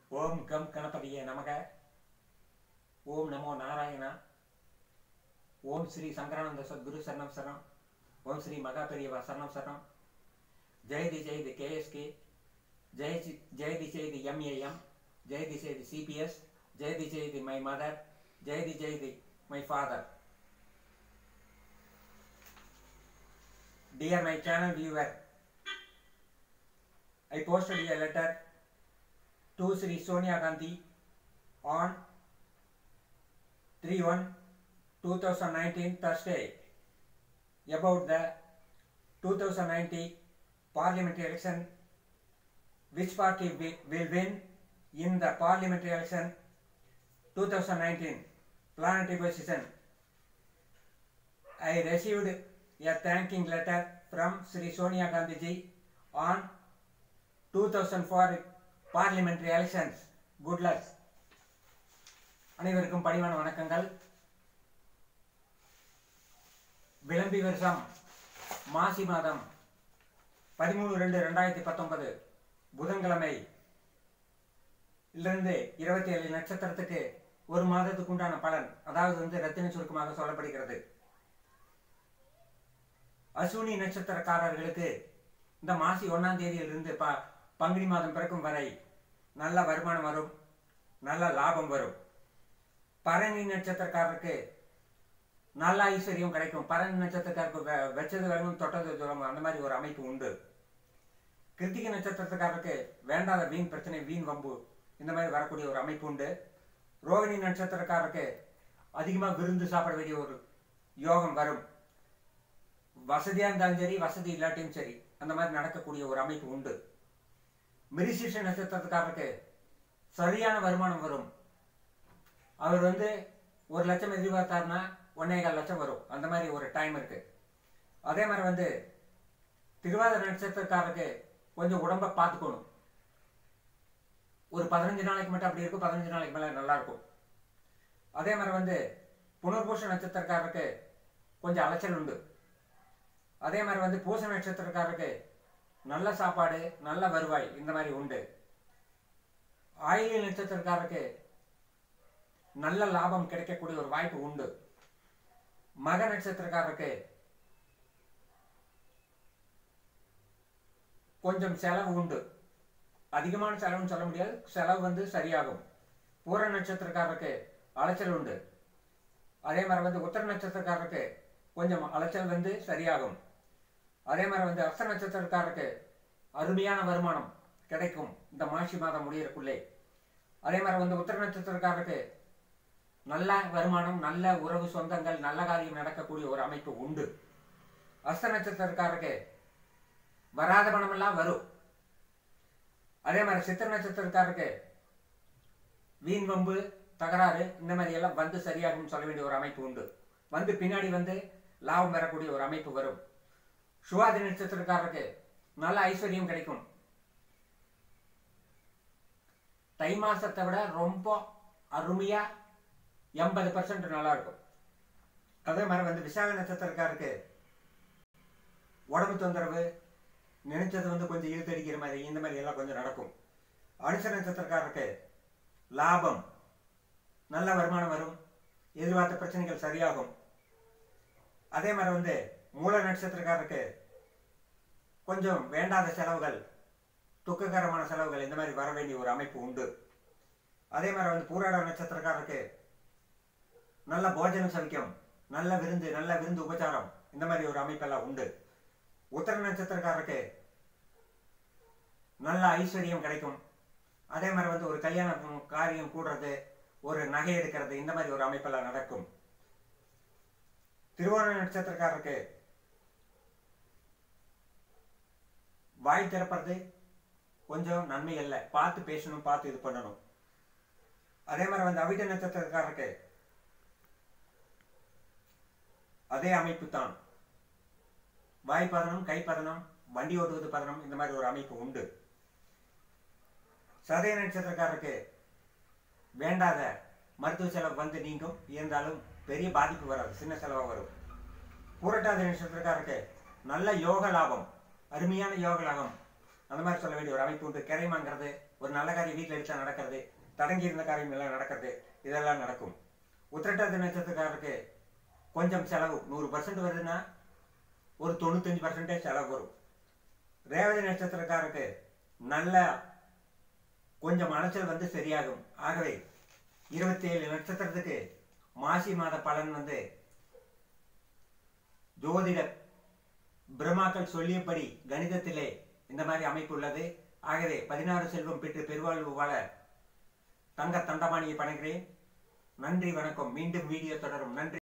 ஓம் come கணபதியே நமக ஓம் நமோ நாராயணா ஓம் ஸ்ரீ சங்கரானந்த சத்குரு சரணம் சரணம் ஓம் ஸ்ரீ மகா பெரியவா சரணம் சரணம் ஜெயதி ஜெயதி கேஎஸ்கே ஜெயதி ஜெயதி ஜெயதி எம்ஏஎம் ஜெயதி ஜெயதி சிபிஎஸ் ஜெயதி ஜெயதி மை மதர் ஜெயதி ஜெயதி my father Dear my channel viewer, I posted a letter to Sri Sonia Gandhi on 3-1-2019 Thursday about the 2090 parliamentary election, which party wi- will win in the parliamentary election 2019 planetary position. I received a thanking letter from Sri Sonia Gandhi ji on 2004 parliamentary elections. Good luck. அனைவருக்கும் பணிவான வணக்கங்கள் விளம்பி வருஷம் மாசி மாதம் பதிமூணு ரெண்டு ரெண்டாயிரத்தி பத்தொன்பது புதன்கிழமை இருந்து இருபத்தி ஏழு நட்சத்திரத்துக்கு ஒரு மாதத்துக்கு உண்டான பலன் அதாவது வந்து ரத்தின சுருக்கமாக சொல்லப்படுகிறது அஸ்வினி நட்சத்திரக்காரர்களுக்கு இந்த மாசி ஒன்னாம் தேதியிலிருந்து ப பங்குனி மாதம் பிறக்கும் வரை நல்ல வருமானம் வரும் நல்ல லாபம் வரும் பரணி நட்சத்திரக்காரருக்கு நல்ல ஐஸ்வர்யம் கிடைக்கும் பரணி நட்சத்திரக்காரருக்கு வெ- வெச்சது வேணும் தொட்டது தூரம் அந்த மாதிரி ஒரு அமைப்பு உண்டு கிருத்திகை நட்சத்திரத்துக்காரருக்கு வேண்டாத வீண் பிரச்சனை வீண் வம்பு இந்த மாதிரி வரக்கூடிய ஒரு அமைப்பு உண்டு ரோகிணி நட்சத்திரக்காரருக்கு அதிகமாக விருந்து சாப்பிட வேண்டிய ஒரு யோகம் வரும் வசதியாக இருந்தாலும் சரி வசதி இல்லாட்டியும் சரி அந்த மாதிரி நடக்கக்கூடிய ஒரு அமைப்பு உண்டு மிருசிஷ நட்சத்திரத்துக்காரருக்கு சரியான வருமானம் வரும் அவர் வந்து ஒரு லட்சம் எதிர்பார்த்தாருன்னா ஒன்னே கால் லட்சம் வரும் அந்த மாதிரி ஒரு டைம் இருக்கு அதே மாதிரி வந்து திருவாதிரை நட்சத்திரக்காரருக்கு கொஞ்சம் உடம்ப பார்த்துக்கணும் ஒரு பதினஞ்சு நாளைக்கு மட்டும் அப்படி இருக்கும் பதினஞ்சு நாளைக்கு மேலே நல்லா இருக்கும் அதே மாதிரி வந்து புனர்பூச நட்சத்திரக்காரருக்கு கொஞ்சம் அலைச்சல் உண்டு அதே மாதிரி வந்து பூச நட்சத்திரக்காரருக்கு நல்ல சாப்பாடு நல்ல வருவாய் இந்த மாதிரி உண்டு ஆயிலிய நட்சத்திரக்காரருக்கு நல்ல லாபம் கிடைக்கக்கூடிய ஒரு வாய்ப்பு உண்டு மக நட்சத்திரக்காரருக்கு கொஞ்சம் செலவு உண்டு அதிகமான செலவுன்னு சொல்ல முடியாது செலவு வந்து சரியாகும் பூர நட்சத்திரக்காரருக்கு அலைச்சல் உண்டு அதே மாதிரி வந்து உத்தர நட்சத்திரக்காரருக்கு கொஞ்சம் அலைச்சல் வந்து சரியாகும் அதே மாதிரி வந்து அஸ்த நட்சத்திரக்காரருக்கு அருமையான வருமானம் கிடைக்கும் இந்த மாசி மாதம் முடியறக்குள்ளே அதே மாதிரி வந்து உத்தர நட்சத்திரக்காரருக்கு நல்ல வருமானம் நல்ல உறவு சொந்தங்கள் நல்ல காரியம் நடக்கக்கூடிய ஒரு அமைப்பு உண்டு அஸ்த நட்சத்திரக்காரருக்கு வராத பணமெல்லாம் வரும் அதே மாதிரி சித்திர நட்சத்திரக்காரருக்கு வீண் வம்பு தகராறு இந்த மாதிரி எல்லாம் வந்து சரியாகும்னு சொல்ல வேண்டிய ஒரு அமைப்பு உண்டு வந்து பின்னாடி வந்து லாபம் பெறக்கூடிய ஒரு அமைப்பு வரும் சுவாதி நட்சத்திரக்காரருக்கு நல்ல ஐஸ்வர்யம் கிடைக்கும் தை மாசத்தை விட ரொம்ப அருமையா எண்பது பர்சன்ட் நல்லா இருக்கும் அதே மாதிரி வந்து விசாக நட்சத்திரக்காரருக்கு உடம்பு தொந்தரவு நினைச்சது வந்து கொஞ்சம் இழுத்தடிக்கிற மாதிரி இந்த மாதிரி எல்லாம் கொஞ்சம் நடக்கும் அனுச நட்சத்திரக்காரருக்கு லாபம் நல்ல வருமானம் வரும் எதிர்பார்த்த பிரச்சனைகள் சரியாகும் அதே மாதிரி வந்து மூல நட்சத்திரக்காரருக்கு கொஞ்சம் வேண்டாத செலவுகள் துக்ககரமான செலவுகள் இந்த மாதிரி வர வேண்டிய ஒரு அமைப்பு உண்டு அதே மாதிரி வந்து பூராட நட்சத்திரக்காரருக்கு நல்ல போஜனம் சவிக்கும் நல்ல விருந்து நல்ல விருந்து உபச்சாரம் இந்த மாதிரி ஒரு அமைப்பெல்லாம் உண்டு உத்தர நட்சத்திரக்காரருக்கு நல்ல ஐஸ்வர்யம் கிடைக்கும் அதே மாதிரி வந்து ஒரு கல்யாண ம், காரியம் கூடுறது ஒரு நகை எடுக்கிறது இந்த மாதிரி ஒரு அமைப்பெல்லாம் நடக்கும் திருவோண நட்சத்திரக்காரருக்கு வாய் திறப்பது கொஞ்சம் நன்மை அல்ல பார்த்து பேசணும் பார்த்து இது பண்ணணும் அதே மாதிரி வந்து அவிட்ட நட்சத்திரக்காரருக்கு அதே அமைப்பு தான் வாய் பதனம் கை பதனம் வண்டி ஓட்டுவது பதனம் இந்த மாதிரி ஒரு அமைப்பு உண்டு சதய நட்சத்திரக்காரருக்கு வேண்டாத மருத்துவ செலவு வந்து நீங்கும் இருந்தாலும் பெரிய பாதிப்பு வராது சின்ன செலவாக வரும் பூரட்டாதி நட்சத்திரக்காரருக்கு நல்ல யோக லாபம் அருமையான யோக லாபம் அந்த மாதிரி சொல்ல வேண்டிய ஒரு அமைப்பு உண்டு கிரைமாங்கிறது ஒரு நல்ல காரியம் வீட்டில் எடுத்தா நடக்கிறது தடங்கி இருந்த காரியம் எல்லாம் நடக்கிறது இதெல்லாம் நடக்கும் உத்திரட்டாதி நட்சத்திரக்காரருக்கு கொஞ்சம் செலவு நூறு பர்சன்ட் வருதுன்னா ஒரு தொண்ணூத்தஞ்சு பர்சன்டேஜ் செலவு வரும் ரேவதி நட்சத்திரக்காரருக்கு நல்ல கொஞ்சம் அலைச்சல் வந்து சரியாகும் ஆகவே இருபத்தி ஏழு நட்சத்திரத்துக்கு மாசி மாத பலன் வந்து ஜோதிட பிரம்மாக்கள் சொல்லியபடி கணிதத்திலே இந்த மாதிரி அமைப்பு உள்ளது ஆகவே பதினாறு செல்வம் பெற்று பெருவாழ்வு வாழ தங்க தண்டமானியை பணகிறேன் நன்றி வணக்கம் மீண்டும் வீடியோ தொடரும் நன்றி